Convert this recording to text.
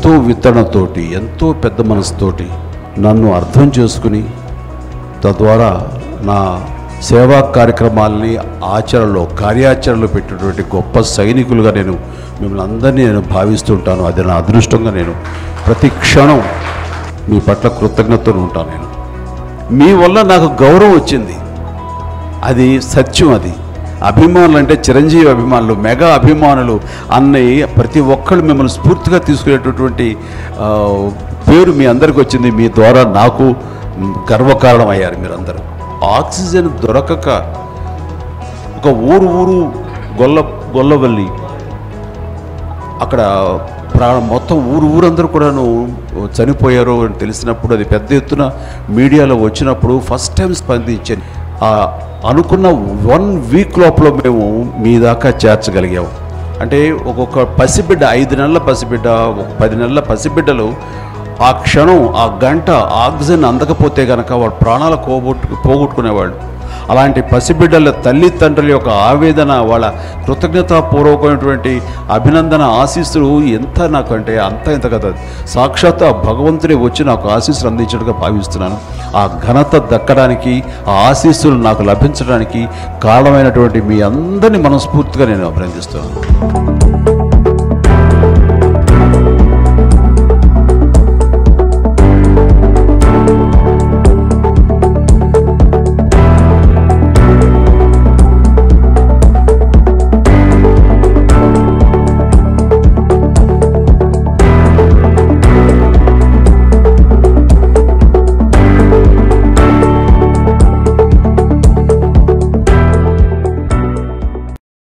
ఎంతో విత్తనతోటి ఎంతో పెద్ద మనసుతోటి నన్ను అర్థం చేసుకుని తద్వారా నా సేవా కార్యక్రమాలని ఆచరణలో కార్యాచరణలో పెట్టినటువంటి గొప్ప సైనికులుగా నేను మిమ్మల్ని అందరినీ నేను భావిస్తుంటాను అది నా అదృష్టంగా నేను ప్రతి క్షణం మీ పట్ల కృతజ్ఞతతో ఉంటాను నేను మీ వల్ల నాకు గౌరవం వచ్చింది అది సత్యం అది అభిమానులు అంటే చిరంజీవి అభిమానులు మెగా అభిమానులు అన్నయ్య ప్రతి ఒక్కళ్ళు మిమ్మల్ని స్ఫూర్తిగా తీసుకునేటటువంటి ఆ, పేరు మీ అందరికి వచ్చింది మీ ద్వారా నాకు గర్వకారణం అయ్యారు మీరందరూ ఆక్సిజన్ దొరకక ఒక ఊరు ఊరు గొల్ల గొల్లవల్లి అక్కడ ప్రాణం మొత్తం ఊరు ఊరందరూ కూడాను చనిపోయారు అని తెలిసినప్పుడు అది పెద్ద ఎత్తున మీడియాలో వచ్చినప్పుడు ఫస్ట్ టైం స్పందించాను ఆ అనుకున్న వన్ వీక్ లోపల మేము మీ దాకా చేర్చగలిగాము అంటే ఒక్కొక్క పసిబిడ్డ ఐదు నెలల పసిబిడ్డ ఒక పది నెలల పసిబిడ్డలు ఆ క్షణం ఆ గంట ఆక్సిజన్ అందకపోతే కనుక వాడు ప్రాణాలు పోగొట్టు పోగొట్టుకునేవాళ్ళు అలాంటి పసిబిడ్డల తల్లిదండ్రుల యొక్క ఆవేదన వాళ్ళ కృతజ్ఞతాపూర్వకమైనటువంటి అభినందన ఆశీస్సులు ఎంత నాకంటే అంత ఇంత కదా సాక్షాత్ ఆ భగవంతుడే వచ్చి నాకు ఆశీస్సులు అందించడంగా భావిస్తున్నాను ఆ ఘనత దక్కడానికి ఆ ఆశీస్సులు నాకు లభించడానికి కారణమైనటువంటి మీ అందరినీ మనస్ఫూర్తిగా నేను అభినందిస్తున్నాను